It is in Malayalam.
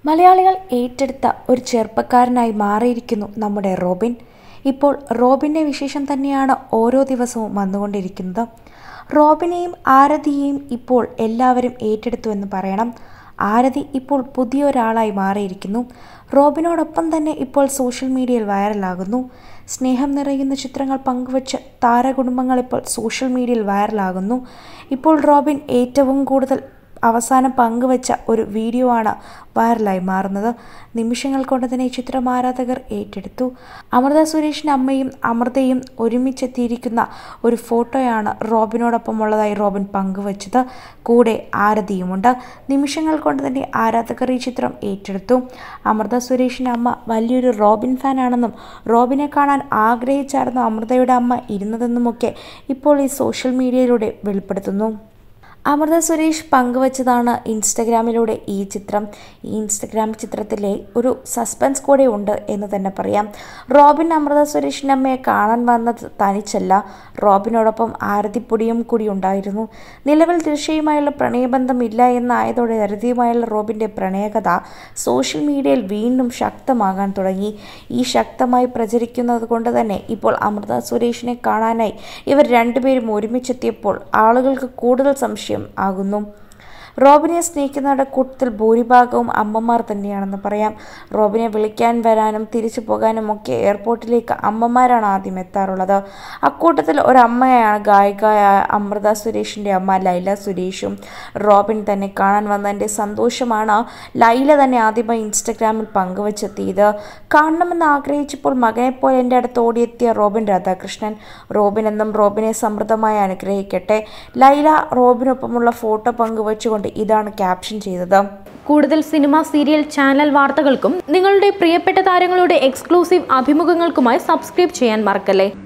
മലയാളികൾ ഏറ്റെടുത്ത ഒരു ചെറുപ്പക്കാരനായി മാറിയിരിക്കുന്നു നമ്മുടെ റോബിൻ ഇപ്പോൾ റോബിൻ്റെ വിശേഷം തന്നെയാണ് ഓരോ ദിവസവും വന്നുകൊണ്ടിരിക്കുന്നത് റോബിനെയും ആരതിയെയും ഇപ്പോൾ എല്ലാവരും ഏറ്റെടുത്തു എന്ന് പറയണം ആരതി ഇപ്പോൾ പുതിയൊരാളായി മാറിയിരിക്കുന്നു റോബിനോടൊപ്പം തന്നെ ഇപ്പോൾ സോഷ്യൽ മീഡിയയിൽ വൈറലാകുന്നു സ്നേഹം നിറയുന്ന ചിത്രങ്ങൾ പങ്കുവച്ച് താരകുടുംബങ്ങൾ ഇപ്പോൾ സോഷ്യൽ മീഡിയയിൽ വൈറലാകുന്നു ഇപ്പോൾ റോബിൻ ഏറ്റവും കൂടുതൽ അവസാനം പങ്കുവച്ച ഒരു വീഡിയോ ആണ് വൈറലായി മാറുന്നത് നിമിഷങ്ങൾ കൊണ്ട് തന്നെ ഈ ചിത്രം ആരാധകർ ഏറ്റെടുത്തു അമൃത സുരേഷിൻ്റെ അമ്മയും അമൃതയും ഒരുമിച്ചെത്തിയിരിക്കുന്ന ഒരു ഫോട്ടോയാണ് റോബിനോടൊപ്പം ഉള്ളതായി റോബിൻ പങ്കുവച്ചത് കൂടെ ആരതിയുമുണ്ട് നിമിഷങ്ങൾ കൊണ്ട് തന്നെ ആരാധകർ ഈ ചിത്രം ഏറ്റെടുത്തു അമൃത സുരേഷിൻ്റെ അമ്മ വലിയൊരു റോബിൻ ഫാനാണെന്നും റോബിനെ കാണാൻ ആഗ്രഹിച്ചായിരുന്നു അമൃതയുടെ അമ്മ ഇരുന്നതെന്നുമൊക്കെ ഇപ്പോൾ ഈ സോഷ്യൽ മീഡിയയിലൂടെ വെളിപ്പെടുത്തുന്നു അമൃത സുരേഷ് പങ്കുവച്ചതാണ് ഇൻസ്റ്റഗ്രാമിലൂടെ ഈ ചിത്രം ഈ ഇൻസ്റ്റഗ്രാം ചിത്രത്തിലെ ഒരു സസ്പെൻസ് കൂടെ ഉണ്ട് എന്ന് തന്നെ പറയാം റോബിൻ അമൃത സുരേഷിൻ്റെ അമ്മയെ കാണാൻ വന്നത് തനിച്ചല്ല റോബിനോടൊപ്പം ആരതിപ്പൊടിയും കൂടി ഉണ്ടായിരുന്നു നിലവിൽ ദൃശ്യയുമായുള്ള പ്രണയബന്ധം ഇല്ല എന്നായതോടെ രതിയുമായുള്ള റോബിൻ്റെ പ്രണയകഥ സോഷ്യൽ മീഡിയയിൽ വീണ്ടും ശക്തമാകാൻ തുടങ്ങി ഈ ശക്തമായി പ്രചരിക്കുന്നത് കൊണ്ട് തന്നെ ഇപ്പോൾ അമൃത സുരേഷിനെ കാണാനായി ഇവർ രണ്ടുപേരും ഒരുമിച്ചെത്തിയപ്പോൾ ആളുകൾക്ക് കൂടുതൽ സംശയം ആകുന്നു റോബിനെ സ്നേഹിക്കുന്നവരുടെ കൂട്ടത്തിൽ ഭൂരിഭാഗവും അമ്മമാർ തന്നെയാണെന്ന് പറയാം റോബിനെ വിളിക്കാൻ വരാനും തിരിച്ചു പോകാനും ഒക്കെ എയർപോർട്ടിലേക്ക് അമ്മമാരാണ് ആദ്യം എത്താറുള്ളത് അക്കൂട്ടത്തിൽ ഒരമ്മയാണ് ഗായികയായ അമൃത സുരേഷിൻ്റെ അമ്മ ലൈല സുരേഷും റോബിൻ തന്നെ കാണാൻ വന്നതിൻ്റെ സന്തോഷമാണ് ലൈല തന്നെ ആദ്യമായി ഇൻസ്റ്റഗ്രാമിൽ പങ്കുവച്ചെത്തിയത് കാണണമെന്ന് ആഗ്രഹിച്ചപ്പോൾ മകനെപ്പോലെ എൻ്റെ അടുത്ത് ഓടിയെത്തിയ റോബിൻ രാധാകൃഷ്ണൻ റോബിൻ എന്നും റോബിനെ സമൃദ്ധമായി അനുഗ്രഹിക്കട്ടെ ലൈല റോബിനൊപ്പമുള്ള ഫോട്ടോ പങ്കുവച്ചുകൊണ്ട് ഇതാണ് ക്യാപ്ഷൻ ചെയ്തത് കൂടുതൽ സിനിമ സീരിയൽ ചാനൽ വാർത്തകൾക്കും നിങ്ങളുടെ പ്രിയപ്പെട്ട താരങ്ങളുടെ എക്സ്ക്ലൂസീവ് അഭിമുഖങ്ങൾക്കുമായി സബ്സ്ക്രൈബ് ചെയ്യാൻ മറക്കല്ലേ